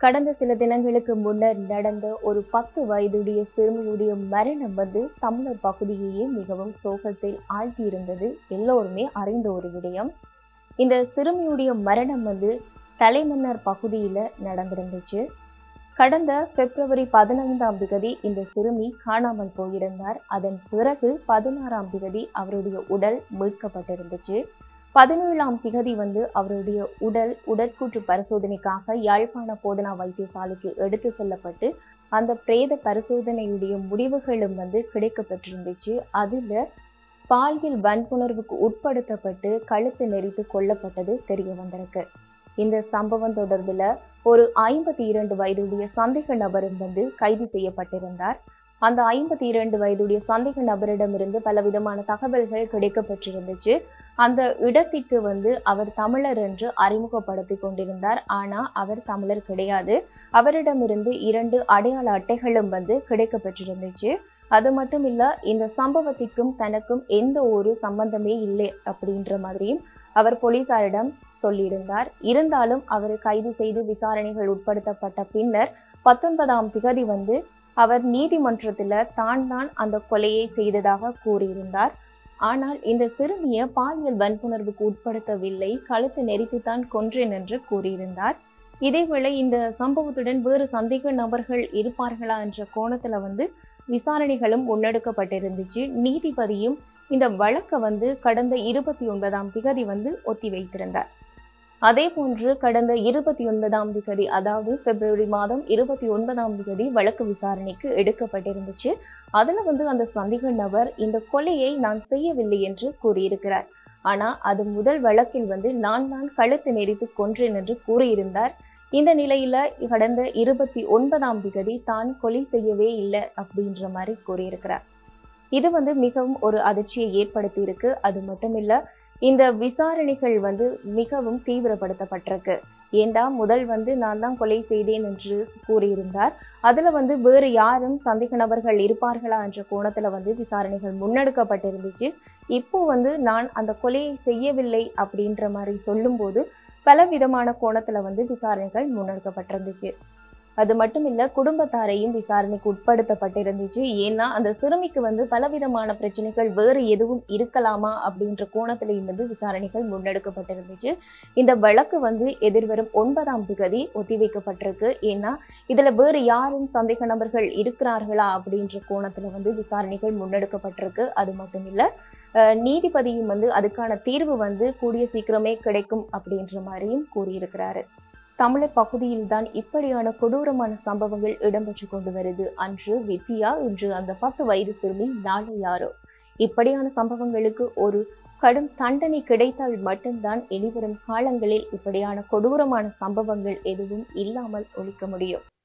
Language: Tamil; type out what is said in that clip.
கடந்த சில தினங்களுக்கு முன்னர் நடந்த ஒரு பத்து வயதுடைய சிறுமியுடைய மரணம் வந்து தமிழர் பகுதியையே மிகவும் சோகத்தில் ஆழ்த்தியிருந்தது எல்லோருமே அறிந்த ஒரு விடயம் இந்த சிறுமியுடைய மரணம் வந்து தலைமன்னார் பகுதியில நடந்திருந்துச்சு கடந்த பிப்ரவரி பதினைந்தாம் திகதி இந்த சிறுமி காணாமல் போயிருந்தார் அதன் பிறகு பதினாறாம் திகதி அவருடைய உடல் மீட்கப்பட்டிருந்துச்சு பதினேழாம் திகதி வந்து அவருடைய உடல் உடற்கூற்று பரிசோதனைக்காக யாழ்ப்பாண போதனா வைத்தியசாலைக்கு எடுத்து செல்லப்பட்டு அந்த பிரேத பரிசோதனையுடைய முடிவுகளும் வந்து கிடைக்கப்பட்டிருந்துச்சு அதுல பாலியல் வன்புணர்வுக்கு உட்படுத்தப்பட்டு கழுத்து நெறித்து கொல்லப்பட்டது தெரிய வந்திருக்கு இந்த சம்பவம் தொடர்பில் ஒரு ஐம்பத்தி இரண்டு வயதுடைய சந்தேக நபரும் வந்து கைது செய்யப்பட்டிருந்தார் அந்த ஐம்பத்தி இரண்டு வயதுடைய சந்தேக நபரிடமிருந்து பலவிதமான தகவல்கள் கிடைக்கப்பட்டிருந்துச்சு அந்த இடத்திற்கு வந்து அவர் தமிழர் என்று அறிமுகப்படுத்தி கொண்டிருந்தார் ஆனா அவர் தமிழர் கிடையாது அவரிடமிருந்து இரண்டு அடையாள அட்டைகளும் வந்து கிடைக்கப்பட்டிருந்துச்சு அது மட்டும் இல்ல இந்த சம்பவத்திற்கும் தனக்கும் எந்த ஒரு சம்பந்தமே இல்லை அப்படின்ற மாதிரியும் அவர் போலீசாரிடம் சொல்லியிருந்தார் இருந்தாலும் அவர் கைது செய்து விசாரணைகள் உட்படுத்தப்பட்ட பின்னர் பத்தொன்பதாம் திகதி வந்து அவர் நீதிமன்றத்துல தான் தான் அந்த கொலையை செய்ததாக கூறியிருந்தார் ஆனால் இந்த சிறுமியை பாலியல் வன்புணர்வுக்கு உட்படுத்தவில்லை கழுத்து நெறித்துத்தான் கொன்றேன் என்று கூறியிருந்தார் இதேவேளை இந்த சம்பவத்துடன் வேறு சந்தேக நபர்கள் இருப்பார்களா என்ற கோணத்துல வந்து விசாரணைகளும் முன்னெடுக்கப்பட்டிருந்துச்சு நீதிபதியும் இந்த வழக்கை வந்து கடந்த இருபத்தி ஒன்பதாம் திகதி வந்து ஒத்தி வைத்திருந்தார் அதே போன்று கடந்த இருபத்தி ஒன்பதாம் திகதி அதாவது பிப்ரவரி மாதம் இருபத்தி ஒன்பதாம் திகதி வழக்கு விசாரணைக்கு எடுக்கப்பட்டிருந்துச்சு அதுல வந்து அந்த சந்தேக நபர் இந்த கொலையை நான் செய்யவில்லை என்று கூறியிருக்கிறார் ஆனா அது முதல் வழக்கில் வந்து நான் தான் கழுத்து நெறித்து கொன்றேன் என்று கூறியிருந்தார் இந்த நிலையில கடந்த இருபத்தி ஒன்பதாம் திகதி தான் கொலை செய்யவே இல்லை அப்படின்ற மாதிரி கூறியிருக்கிறார் இது வந்து மிகவும் ஒரு அதிர்ச்சியை ஏற்படுத்தி இருக்கு அது மட்டும் இல்ல இந்த விசாரணைகள் வந்து மிகவும் தீவிரப்படுத்தப்பட்டிருக்கு ஏண்டா முதல் வந்து நான் தான் கொலை செய்தேன் என்று கூறியிருந்தார் அதுல வந்து வேறு யாரும் சந்தேக நபர்கள் இருப்பார்களா என்ற கோணத்துல வந்து விசாரணைகள் முன்னெடுக்கப்பட்டிருந்துச்சு இப்போ வந்து நான் அந்த கொலையை செய்யவில்லை அப்படின்ற மாதிரி சொல்லும்போது பல விதமான கோணத்துல வந்து விசாரணைகள் முன்னெடுக்கப்பட்டிருந்துச்சு அது மட்டும் இல்ல குடும்பத்தாரையும் விசாரணைக்கு உட்படுத்தப்பட்டிருந்துச்சு ஏன்னா அந்த சிறுமிக்கு வந்து பலவிதமான பிரச்சனைகள் வேறு எதுவும் இருக்கலாமா அப்படின்ற கோணத்திலையும் வந்து விசாரணைகள் முன்னெடுக்கப்பட்டிருந்துச்சு இந்த வழக்கு வந்து எதிர்வரும் ஒன்பதாம் திகதி ஒத்திவைக்கப்பட்டிருக்கு ஏன்னா இதுல வேறு யாரும் சந்தேக நபர்கள் இருக்கிறார்களா அப்படின்ற கோணத்துல வந்து விசாரணைகள் முன்னெடுக்கப்பட்டிருக்கு அது மட்டும் இல்ல அஹ் நீதிபதியும் வந்து அதுக்கான தீர்வு வந்து கூடிய சீக்கிரமே கிடைக்கும் அப்படின்ற மாதிரியும் கூறியிருக்கிறாரு தமிழர் பகுதியில் தான் இப்படியான கொடூரமான சம்பவங்கள் இடம்பெற்று கொண்டு வருது அன்று வித்யா இன்று அந்த பத்து வயது சிறுமி நாளை யாரோ இப்படியான சம்பவங்களுக்கு ஒரு கடும் தண்டனை கிடைத்தால் மட்டும்தான் இனிவரும் காலங்களில் இப்படியான கொடூரமான சம்பவங்கள் எதுவும் இல்லாமல் ஒழிக்க முடியும்